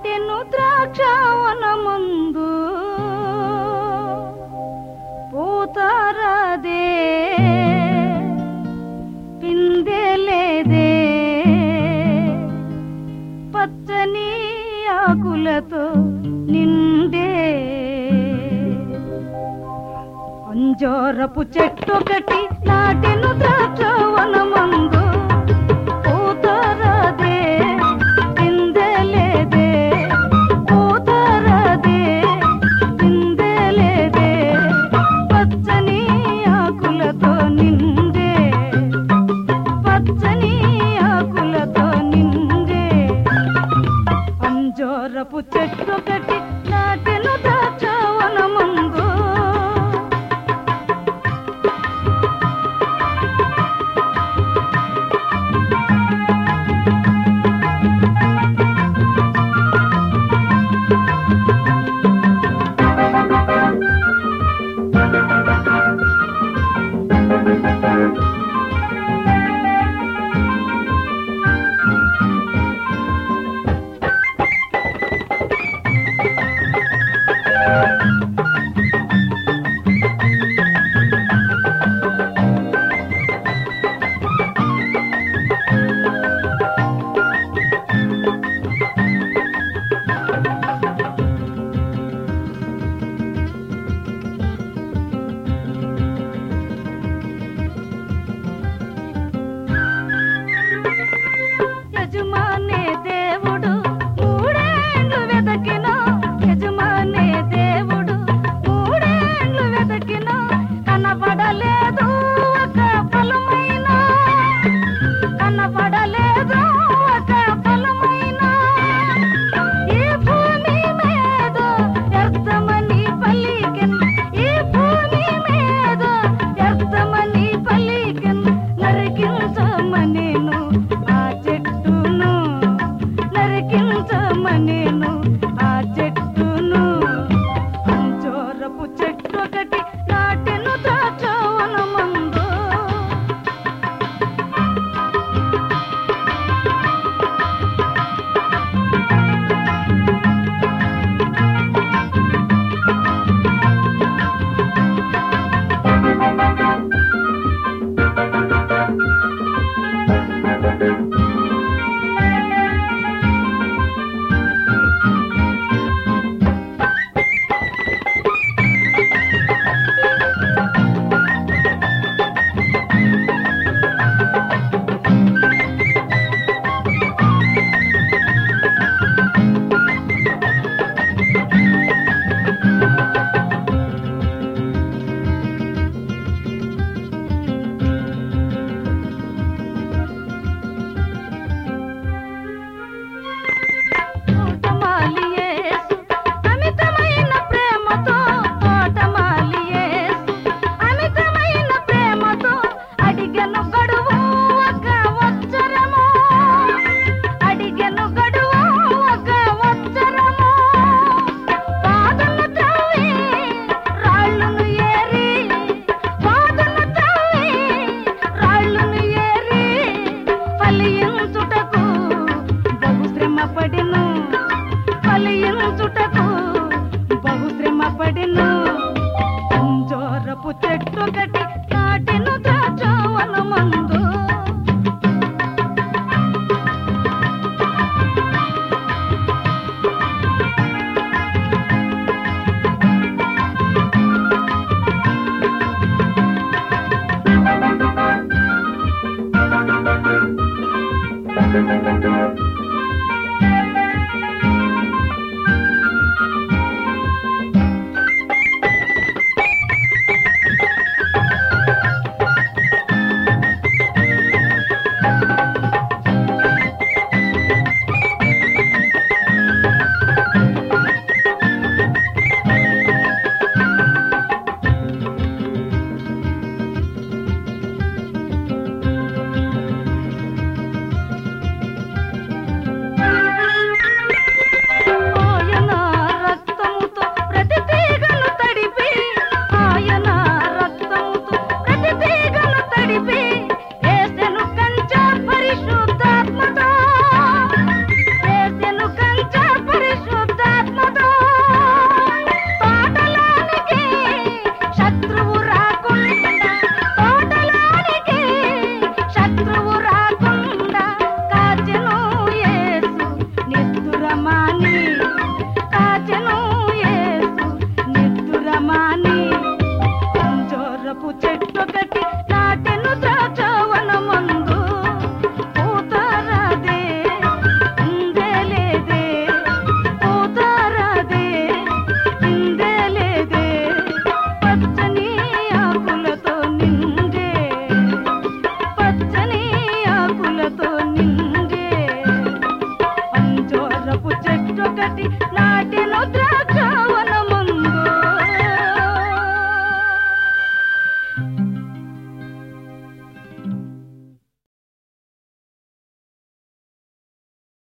నాటెను ద్రాక్షవనమందు పూతారదే పిందెలేదే పచ్చని ఆకులతో నిండే అంజోరపు చెట్టొకటి నాటెను ద్రాక్షవనమందు పూతారదే పిందెలేదే పూతారదే పిందెలేదే పచ్చని ఆకులతో నిండే పచ్చని ఆకులతో నిండే అంజోరపు చెట్టొకటి నాటెను ద్రాక్షవనమందు యజమానే దేవుడు మూడేండ్లు వెతకిన యజమానే దేవుడు మూడేండ్లు వెతకిన కనబడలేదు ఒక ఫలమైన కనబడలేదు ఒక ఫలమైన ఈ భూమి మీద వ్యర్థమని పలికెన్ ఈ భూమి మీద వ్యర్థమని పలికెన్ నరికించమనేను ఆ చెట్టును నరికించమనేను ఆ చెట్టును అంచోరపు చెట్టు ఒకటి నాటెను ద్రాక్షవనమందు తోటమాలి యేసు అమితమైన ప్రేమతో తోటమాలి యేసు అమితమైన ప్రేమతో అడిగను గడువు ఒక వచ్చరము అడిగను గడువు ఒక వచ్చరము పాదులు త్రవ్వి రాళ్ళను ఏరి పాదులు త్రవ్వి రాళ్ళను ఏరి ఫలించుటకు బహు శ్రమ పడిను ఫలించుటకు బహు శ్రమ పడిను అంజోరపు చెట్టు గటి నాటిను ద్రాక్షవనమందు Thank you. చెట్టొకటి నాటిను ద్రాక్ష